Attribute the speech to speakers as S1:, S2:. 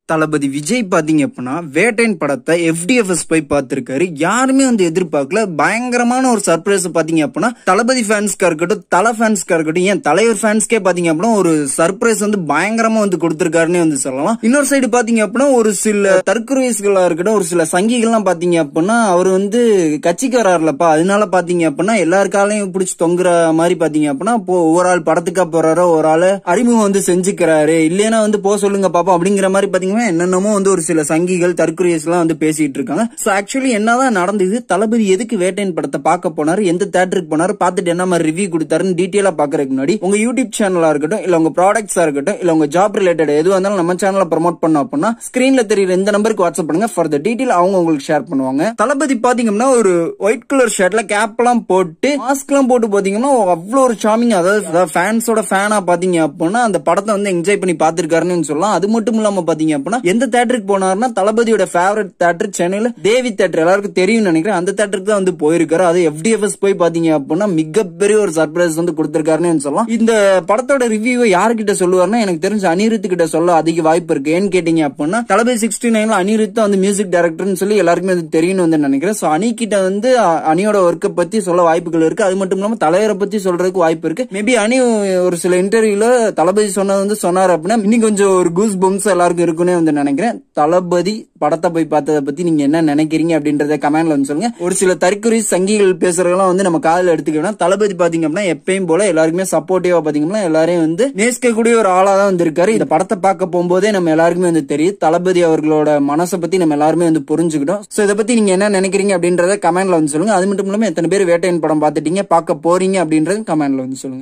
S1: தளபதி விஜய் பாத்தீங்க அப்படின்னா வேட்டைன் படத்தை எஃப்டிஎஃப்எஸ் போய் பார்த்திருக்காரு யாருமே வந்து எதிர்பார்க்கல பயங்கரமான ஒரு சர்ப்ரைஸ் பாத்தீங்க அப்படின்னா தளபதி ஃபேன்ஸ்க்கா இருக்கட்டும் தலை ஃபேன்ஸ்க்கா இருக்கட்டும் ஏன் தலைவர் ஃபேன்ஸ்க்கே பாத்தீங்க அப்படின்னா ஒரு சர்ப்ரைஸ் வந்து பயங்கரமா வந்து கொடுத்திருக்காருன்னே வந்து சொல்லலாம் இன்னொரு சைடு பாத்தீங்க அப்படின்னா ஒரு சில தற்கொலைகளா இருக்கட்டும் ஒரு சில சங்கிகள்லாம் பாத்தீங்க அப்படின்னா அவர் வந்து கட்சிக்கு வராருலப்பா அதனால பாத்தீங்க அப்படின்னா எல்லாருக்காலையும் பிடிச்சி தொங்குற மாதிரி பாத்தீங்க அப்படின்னா இப்போ ஒரு ஆள் படத்துக்கா போறாரோ ஒரு ஆள் அறிமுகம் வந்து செஞ்சுக்கிறாரு இல்லைன்னா வந்து போ சொல்லுங்க பாப்பா அப்படிங்கிற மாதிரி பாத்தீங்கன்னா என்னென்னமோ வந்து ஒரு சில சங்கிகள் தற்கொலைஸ் எல்லாம் வந்து பேசிட்டு இருக்காங்க சோ ஆக்சுவலி என்னதான் நடந்தது தளபதி எதுக்கு வேட்டையின் படத்தை பார்க்க போனாரு எந்த தேட்டருக்கு போனாரு பார்த்துட்டு என்ன மாதிரி ரிவ்யூ கொடுத்தாருன்னு டீட்டெயிலா பாக்குறதுக்கு முன்னாடி உங்க யூடியூப் சேனலா இருக்கட்டும் இல்ல உங்க ப்ராடக்ட்ஸா இருக்கட்டும் இல்ல உங்க ஜாப் ரிலேட்டட் எதுவா இருந்தாலும் நம்ம சேனல்ல ப்ரோமோட் பண்ணோம் அப்படின்னா ஸ்கிரீன்ல தெரியுற இந்த நம்பருக்கு வாட்ஸ்அப் பண்ணுங்க ஃபார் த டீட்டெயில் அவங்க உங்களுக்கு ஷேர் பண்ணுவாங்க தளபதி பாத்தீங்கன்னா ஒரு ஒயிட் கலர் ஷர்ட்ல கேப் எல்லாம் போட்டு மாஸ்க் எல்லாம் போட்டு பாத்தீங்கன்னா அவ்வளவு ஒரு ஷாமிங் அதாவது ஃபேன்ஸோட ஃபேனா பாத்தீங்க அப்படின்னா அந்த படத்தை வந்து என்ஜாய் பண்ணி பாத்துருக்காருன்னு சொல்லலாம் அது மட்டும் இல்லாம பாத்தீங்க அப்படின்னா எந்த தேட்டருக்கு போனாருன்னா தளபதியோட ஃபேவரட் தேட்டர் சென்னையில தேவி தேட்டர் எல்லாருக்கும் தெரியும் நினைக்கிறேன் அந்த தேட்டருக்கு தான் வந்து போயிருக்காரு அது எஃப்டிஎஃப்எஸ் போய் பாத்தீங்க அப்படின்னா மிகப்பெரிய ஒரு சர்ப்ரைஸ் வந்து கொடுத்திருக்காருன்னு சொல்லலாம் இந்த படத்தோட ரிவ்யூவை யாருக்கிட்ட சொல்லுவாருன்னா எனக்கு தெரிஞ்ச அனிருத் கிட்ட சொல்ல அதிக வாய்ப்பு இருக்கு ஏன்னு கேட்டீங்க அப்படின்னா தளபதி சிக்ஸ்டி நைன்ல அனிருத் வந்து மியூசிக் டைரக்டர்னு சொல்லி எல்லாருக்குமே அது தெரியும்னு வந்து நினைக்கிறேன் சோ அனி கிட்ட வந்து அ- அனியோட ஒர்க்கை பத்தி சொல்ல வாய்ப்புகள் இருக்கு அது மட்டும் இல்லாம தலைவரை பத்தி சொல்றதுக்கு வாய்ப்பு இருக்கு மேபி அனி ஒரு சில இன்டர்வியூல தளபதி சொன்னது வந்து சொன்னாரு அப்படின்னா இன்னும் கொஞ்சம் ஒரு கூஸ் பம்ஸ் எல்லாருக்கும் இருக்குன்னு வந்து நினைக்கிறேன் தளபதி படத்தை போய் பார்த்ததை பத்தி நீங்க என்ன நினைக்கிறீங்க அப்படின்றத கமெண்ட்ல வந்து சொல்லுங்க ஒரு சில தற்கொலை சங்கிகள் பேசுறதெல்லாம் வந்து நம்ம காதுல எடுத்துக்கணும் தளபதி பாத்தீங்க அப்படின்னா எப்பயும் போல எல்லாருக்குமே சப்போர்ட்டிவா பாத்தீங்கன்னா எல்லாரையும் வந்து நேசிக்கக்கூடிய ஒரு ஆளா தான் வந்திருக்காரு இந்த படத்தை பார்க்க போகும்போதே நம்ம எல்லாருக்குமே வந்து தெரியும் தளபதி அவர்களோட மனசை பத்தி நம்ம எல்லாருமே வந்து புரிஞ்சுக்கிட்டோம் சோ இதை பத்தி நீங்க என்ன நினைக்கிறீங்க அப்படின்றத கமெண்ட்ல வந்து சொல்லுங்க அது மட்டும் இல்லாம எத்தனை பேர் வேட்டையின் படம் பார்த்துட்டீங்க பார்க்க போறீங்க அப்படின்றது கமெண்ட்ல வந்து சொல்லுங்க